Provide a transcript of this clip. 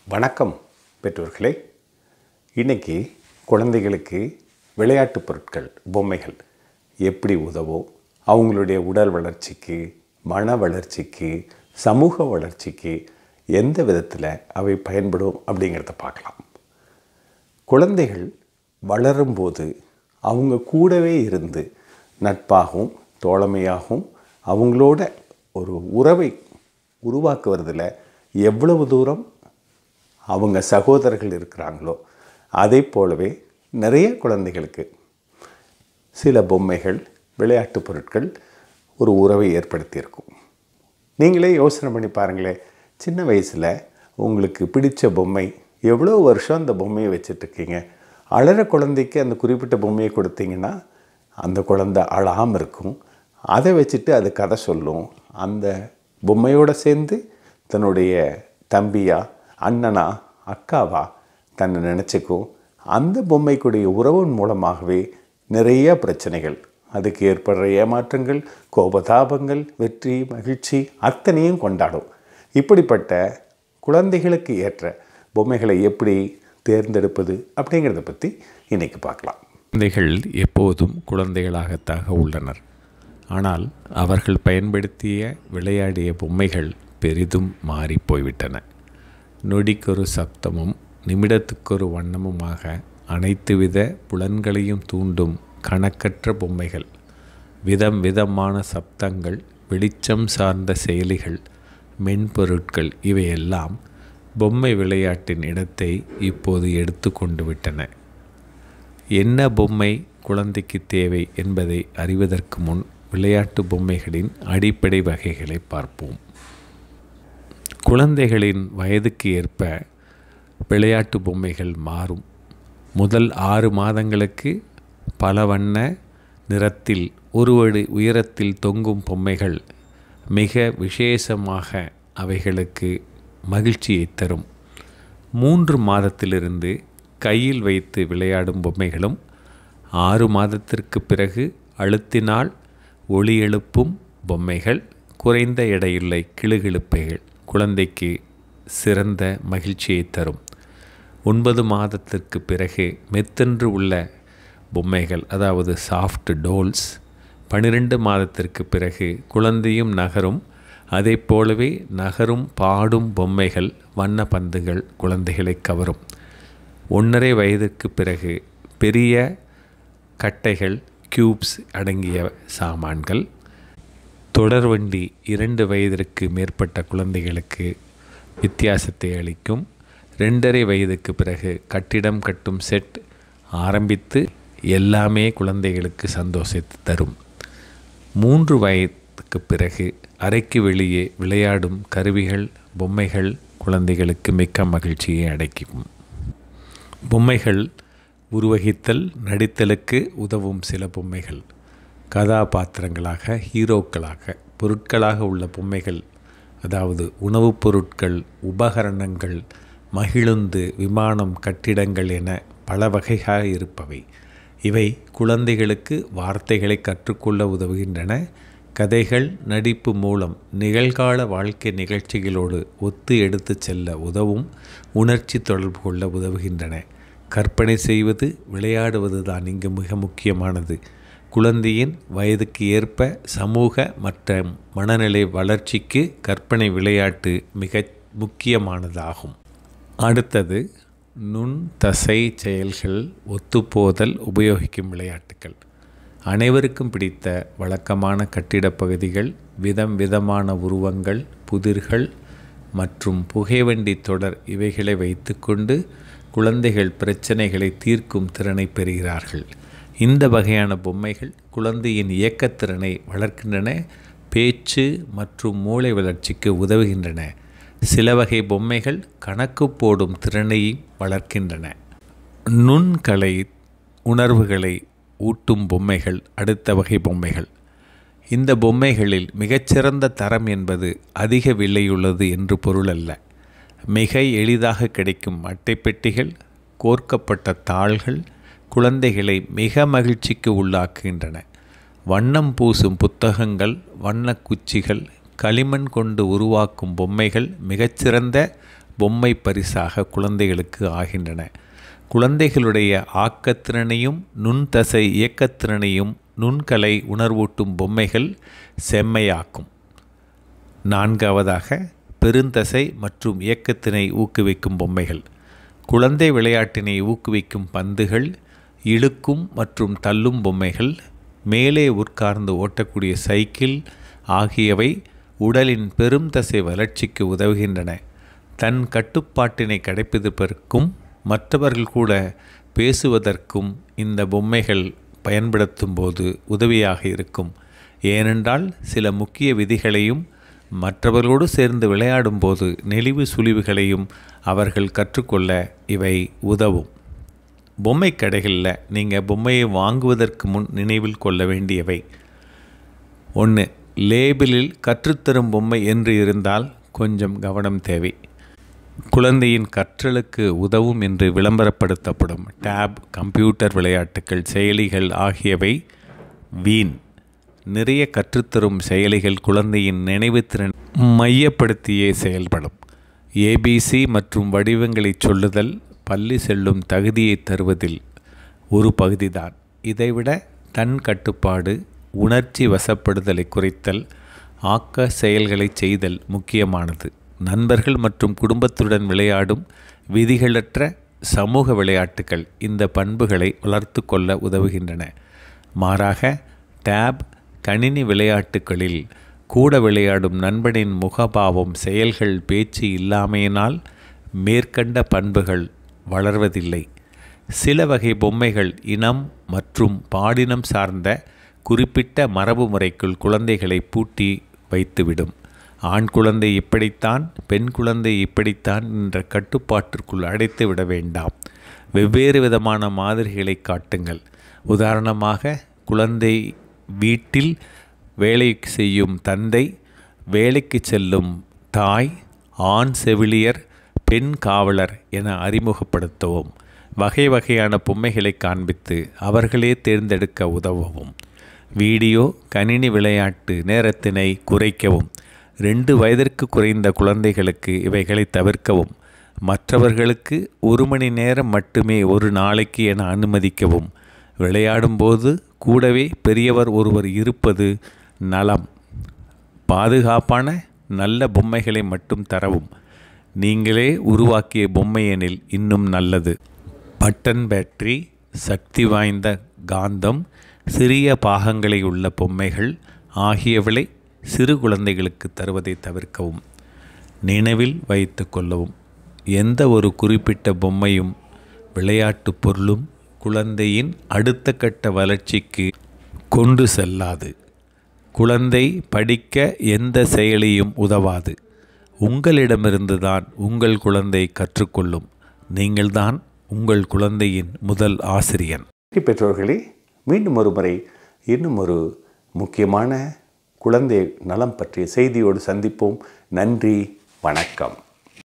வணக்கம் பெற்றோர்களே இன்னைக்கு குழந்தைகளுக்கு விளையாட்டு பொருட்கள் பொம்மைகள் எப்படி உதவும் அவங்களுடைய உடல் வளர்ச்சிக்கு மன வளர்ச்சிக்கு சமூக வளர்ச்சிக்கு எந்த விதத்தில் அவை பயன்படும் அப்படிங்கிறத பார்க்கலாம் குழந்தைகள் வளரும்போது அவங்க கூடவே இருந்து நட்பாகவும் தோழமையாகவும் அவங்களோட ஒரு உறவை உருவாக்குவதில் எவ்வளவு தூரம் அவங்க சகோதரர்கள் இருக்கிறாங்களோ அதே போலவே நிறைய குழந்தைகளுக்கு சில பொம்மைகள் விளையாட்டு பொருட்கள் ஒரு உறவை ஏற்படுத்தியிருக்கும் நீங்களே யோசனை பண்ணி பாருங்களேன் சின்ன வயசில் உங்களுக்கு பிடிச்ச பொம்மை எவ்வளோ வருஷம் அந்த பொம்மையை வச்சிட்ருக்கீங்க அழற குழந்தைக்கு அந்த குறிப்பிட்ட பொம்மையை கொடுத்தீங்கன்னா அந்த குழந்தை அழாமல் இருக்கும் அதை வச்சுட்டு அது கதை சொல்லும் அந்த பொம்மையோடு சேர்ந்து தன்னுடைய தம்பியா அண்ணனா அக்காவா தன்னை நினச்சிக்கும் அந்த பொம்மைக்குடைய உறவின் மூலமாகவே நிறைய பிரச்சனைகள் அதுக்கு ஏற்படுற ஏமாற்றங்கள் கோபதாபங்கள் வெற்றி மகிழ்ச்சி அத்தனையும் கொண்டாடும் இப்படிப்பட்ட குழந்தைகளுக்கு ஏற்ற பொம்மைகளை எப்படி தேர்ந்தெடுப்பது அப்படிங்கிறத பற்றி இன்றைக்கி பார்க்கலாம் குழந்தைகள் எப்போதும் குழந்தைகளாகத்தாக உள்ளனர் ஆனால் அவர்கள் பயன்படுத்திய விளையாடிய பொம்மைகள் பெரிதும் மாறிப் போய்விட்டன நொடிக்கொரு சப்தமும் நிமிடத்துக்கொரு வண்ணமுமாக அனைத்து வித புலன்களையும் தூண்டும் கணக்கற்ற பொம்மைகள் விதம் விதமான சப்தங்கள் வெளிச்சம் சார்ந்த செயலிகள் மென்பொருட்கள் இவையெல்லாம் பொம்மை விளையாட்டின் இடத்தை இப்போது எடுத்து கொண்டு விட்டன என்ன பொம்மை குழந்தைக்கு தேவை என்பதை அறிவதற்கு முன் விளையாட்டு பொம்மைகளின் அடிப்படை வகைகளை பார்ப்போம் குழந்தைகளின் வயதுக்கு ஏற்ப விளையாட்டு பொம்மைகள் மாறும் முதல் ஆறு மாதங்களுக்கு பல வண்ண நிறத்தில் ஒரு அடி உயரத்தில் தொங்கும் பொம்மைகள் மிக விசேஷமாக அவைகளுக்கு மகிழ்ச்சியை தரும் மூன்று மாதத்திலிருந்து கையில் வைத்து விளையாடும் பொம்மைகளும் ஆறு மாதத்திற்கு பிறகு அழுத்தினால் ஒளி எழுப்பும் பொம்மைகள் குறைந்த எடையுள்ள கிளுகிழுப்பைகள் குழந்தைக்கு சிறந்த மகிழ்ச்சியை தரும் ஒன்பது மாதத்திற்கு பிறகு மெத்தென்று உள்ள பொம்மைகள் அதாவது சாஃப்ட் டோல்ஸ் பன்னிரெண்டு மாதத்திற்கு பிறகு குழந்தையும் நகரும் அதை போலவே நகரும் பாடும் பொம்மைகள் வண்ண பந்துகள் குழந்தைகளை கவரும் ஒன்றரை வயதுக்கு பிறகு பெரிய கட்டைகள் க்யூப்ஸ் அடங்கிய சாமான்கள் தொடர்வண்டி இரண்டு வயதிற்கு மேற்பட்ட குழந்தைகளுக்கு வித்தியாசத்தை அளிக்கும் ரெண்டரை வயதுக்கு பிறகு கட்டிடம் கட்டும் செட் ஆரம்பித்து எல்லாமே குழந்தைகளுக்கு சந்தோஷத்தை தரும் மூன்று வயதுக்கு பிறகு அறைக்கு வெளியே விளையாடும் கருவிகள் பொம்மைகள் குழந்தைகளுக்கு மிக்க மகிழ்ச்சியை அடைக்கும் பொம்மைகள் உருவகித்தல் நடித்தலுக்கு உதவும் சில பொம்மைகள் கதாபாத்திரங்களாக ஹீரோக்களாக பொருட்களாக உள்ள பொம்மைகள் அதாவது உணவுப் பொருட்கள் உபகரணங்கள் மகிழுந்து விமானம் கட்டிடங்கள் என பல வகையாக இருப்பவை இவை குழந்தைகளுக்கு வார்த்தைகளை கற்றுக்கொள்ள உதவுகின்றன கதைகள் நடிப்பு மூலம் நிகழ்கால வாழ்க்கை நிகழ்ச்சிகளோடு ஒத்து எடுத்துச் செல்ல உதவும் உணர்ச்சி தொடர்பு கொள்ள உதவுகின்றன கற்பனை செய்வது விளையாடுவது தான் இங்கு மிக முக்கியமானது குழந்தையின் வயதுக்கு ஏற்ப சமூக மற்றும் மனநிலை வளர்ச்சிக்கு கற்பனை விளையாட்டு மிக முக்கியமானதாகும் அடுத்தது நுண் தசை செயல்கள் ஒத்துப்போதல் உபயோகிக்கும் விளையாட்டுகள் அனைவருக்கும் பிடித்த வழக்கமான கட்டிடப் பகுதிகள் விதம் விதமான உருவங்கள் புதிர்கள் மற்றும் புகைவண்டி தொடர் இவைகளை வைத்துக்கொண்டு குழந்தைகள் பிரச்சனைகளை தீர்க்கும் திறனை பெறுகிறார்கள் இந்த வகையான பொம்மைகள் குழந்தையின் இயக்கத்திறனை வளர்க்கின்றன பேச்சு மற்றும் மூளை வளர்ச்சிக்கு உதவுகின்றன சில வகை பொம்மைகள் கணக்கு போடும் திறனை வளர்க்கின்றன நுண்கலை உணர்வுகளை ஊட்டும் பொம்மைகள் அடுத்த வகை பொம்மைகள் இந்த பொம்மைகளில் மிகச்சிறந்த தரம் என்பது அதிக விலையுள்ளது என்று பொருள் அல்ல மிக எளிதாக கிடைக்கும் அட்டைப்பெட்டிகள் கோர்க்கப்பட்ட தாள்கள் குழந்தைகளை மிக மகிழ்ச்சிக்கு உள்ளாக்குகின்றன வண்ணம் பூசும் புத்தகங்கள் வண்ணக்குச்சிகள் களிமண் கொண்டு உருவாக்கும் பொம்மைகள் மிகச்சிறந்த பொம்மை பரிசாக குழந்தைகளுக்கு ஆகின்றன குழந்தைகளுடைய ஆக்கத்திறனையும் நுண்தசை இயக்கத்திறனையும் நுண்கலை உணர்வூட்டும் பொம்மைகள் செம்மையாக்கும் நான்காவதாக பெருந்தசை மற்றும் இயக்கத்தினை ஊக்குவிக்கும் பொம்மைகள் குழந்தை விளையாட்டினை ஊக்குவிக்கும் பந்துகள் இழுக்கும் மற்றும் தள்ளும் பொம்மைகள் மேலே உட்கார்ந்து ஓட்டக்கூடிய சைக்கிள் ஆகியவை உடலின் பெரும் தசை வளர்ச்சிக்கு உதவுகின்றன தன் கட்டுப்பாட்டினை கடைப்பிடிப்பதற்கும் மற்றவர்கள் கூட பேசுவதற்கும் இந்த பொம்மைகள் பயன்படுத்தும் போது உதவியாக இருக்கும் ஏனென்றால் சில முக்கிய விதிகளையும் மற்றவர்களோடு சேர்ந்து விளையாடும்போது நெளிவு சுழிவுகளையும் அவர்கள் கற்றுக்கொள்ள இவை உதவும் பொம்மை கடைகளில் நீங்கள் பொம்மையை வாங்குவதற்கு முன் நினைவில் கொள்ள வேண்டியவை ஒன்று லேபிளில் கற்றுத்தரும் பொம்மை என்று இருந்தால் கொஞ்சம் கவனம் தேவை குழந்தையின் கற்றலுக்கு உதவும் என்று விளம்பரப்படுத்தப்படும் டேப் கம்ப்யூட்டர் விளையாட்டுகள் செயலிகள் ஆகியவை வீண் நிறைய கற்றுத்தரும் செயலிகள் குழந்தையின் நினைவுத்திறன் மையப்படுத்தியே செயல்படும் ஏபிசி மற்றும் வடிவங்களை சொல்லுதல் பள்ளி செல்லும் தகுதியை தருவதில் ஒரு பகுதிதான் இதைவிட தன் கட்டுப்பாடு உணர்ச்சி வசப்படுதலை குறைத்தல் ஆக்க செயல்களை செய்தல் முக்கியமானது நண்பர்கள் மற்றும் குடும்பத்துடன் விளையாடும் விதிகளற்ற சமூக விளையாட்டுகள் இந்த பண்புகளை வளர்த்து கொள்ள உதவுகின்றன மாறாக டேப் கணினி விளையாட்டுகளில் கூட விளையாடும் நண்பனின் முகபாவம் செயல்கள் பேச்சு இல்லாமையினால் மேற்கண்ட பண்புகள் வளர்வதில்லை சில வகை பொம்மைகள் இனம் மற்றும் பாடினம் சார்ந்த குறிப்பிட்ட மரபு முறைக்குள் குழந்தைகளை பூட்டி வைத்துவிடும் ஆண் குழந்தை இப்படித்தான் பெண் குழந்தை இப்படித்தான் என்ற கட்டுப்பாட்டிற்குள் அடைத்து விட வேண்டாம் வெவ்வேறு விதமான மாதிரிகளை காட்டுங்கள் உதாரணமாக குழந்தை வீட்டில் வேலை செய்யும் தந்தை வேலைக்கு செல்லும் தாய் ஆண் செவிலியர் பெண் காவலர் என அறிமுகப்படுத்தவும் வகை வகையான பொம்மைகளை காண்பித்து அவர்களே தேர்ந்தெடுக்க உதவவும் வீடியோ கணினி விளையாட்டு நேரத்தினை குறைக்கவும் ரெண்டு வயதிற்கு குறைந்த குழந்தைகளுக்கு இவைகளை தவிர்க்கவும் மற்றவர்களுக்கு ஒரு மணி நேரம் மட்டுமே ஒரு நாளைக்கு என அனுமதிக்கவும் விளையாடும்போது கூடவே பெரியவர் ஒருவர் இருப்பது நலம் பாதுகாப்பான நல்ல பொம்மைகளை மட்டும் தரவும் நீங்களே உருவாக்கிய பொம்மையெனில் இன்னும் நல்லது பட்டன் பேட்டரி சக்தி வாய்ந்த காந்தம் சிறிய பாகங்களை உள்ள பொம்மைகள் ஆகியவளை சிறு குழந்தைகளுக்கு தருவதை தவிர்க்கவும் நினைவில் வைத்து கொள்ளவும் எந்த ஒரு குறிப்பிட்ட பொம்மையும் விளையாட்டு பொருளும் குழந்தையின் அடுத்த கட்ட வளர்ச்சிக்கு கொண்டு செல்லாது குழந்தை படிக்க எந்த செயலியும் உதவாது உங்களிடமிருந்து தான் உங்கள் குழந்தை கற்றுக்கொள்ளும் நீங்கள்தான் உங்கள் குழந்தையின் முதல் ஆசிரியன் பெற்றோர்களே மீண்டும் ஒரு முறை இன்னும் ஒரு முக்கியமான குழந்தை நலம் பற்றிய செய்தியோடு சந்திப்போம் நன்றி வணக்கம்